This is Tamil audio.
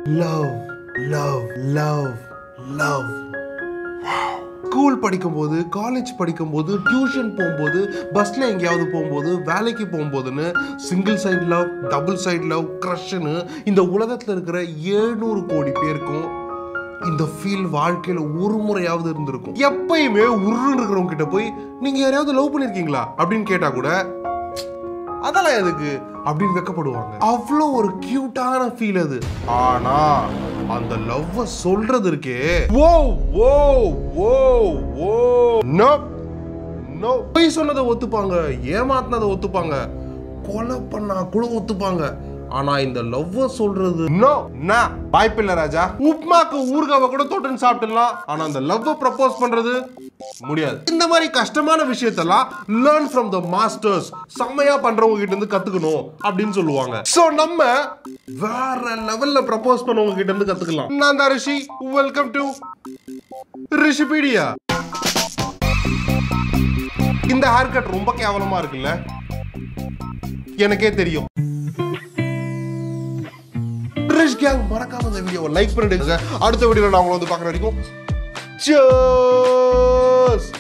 Love love love love school படிக்கும்போது காலேஜ் படிக்கும்போது டியூஷன் போகும்போது பஸ்ல எங்கேயாவது போகும்போது வேலைக்கு போகும்போதுன்னு single side love double side love க்ரஷ்னு இந்த உலகத்துல இருக்கிற ஏழ்நூறு கோடி பேருக்கும் இந்த ஃபீல் வாழ்க்கையில ஒரு முறையாவது இருந்திருக்கும் எப்பயுமே உருன்னு இருக்கிறவங்க கிட்ட போய் நீங்க யாரையாவது லவ் பண்ணிருக்கீங்களா அப்படின்னு கேட்டா கூட அதெல்லாம் எதுக்கு அப்படின்னு வெக்கப்படுவாங்க அவ்வளோ ஒரு கியூட்டான ஃபீல் அது ஆனா அந்த லவ்வ சொல்றது இருக்கே ஓ ஓ ஓ ஓ நோ நோ பொய் சொன்னதை ஒத்துப்பாங்க ஏமாத்தினதை ஒத்துப்பாங்க கொலை பண்ணா கூட ஒத்துப்பாங்க ஆனா இந்த லவ்வ சொல்றது நோ நா வாய்ப்பில்லை ராஜா உப்மாக்கு ஊர்காவை கூட தொட்டுன்னு சாப்பிட்டுலாம் ஆனா அந்த லவ்வ ப்ரப்போஸ் பண்றது முடியாது இந்த மாதிரி கஷ்டமான விஷயத்தெல்லாம் லேர்ன் ஃப்ரம் த மாஸ்டர்ஸ் செம்மையா பண்றவங்க கிட்ட இருந்து கத்துக்கணும் அப்படின்னு சொல்லுவாங்க சோ நம்ம வேற லெவல்ல ப்ரப்போஸ் பண்ணவங்க கிட்ட இருந்து கத்துக்கலாம் நான் தான் ரிஷி வெல்கம் டு ரிஷிபீடியா இந்த ஹேர் கட் ரொம்ப கேவலமா இருக்குல்ல எனக்கே தெரியும் ரிஷ் கேங் மறக்காம இந்த வீடியோவை லைக் பண்ணிடுங்க அடுத்த வீடியோல நான் உங்களை வந்து பார்க்குற வரைக்கும் Cheers!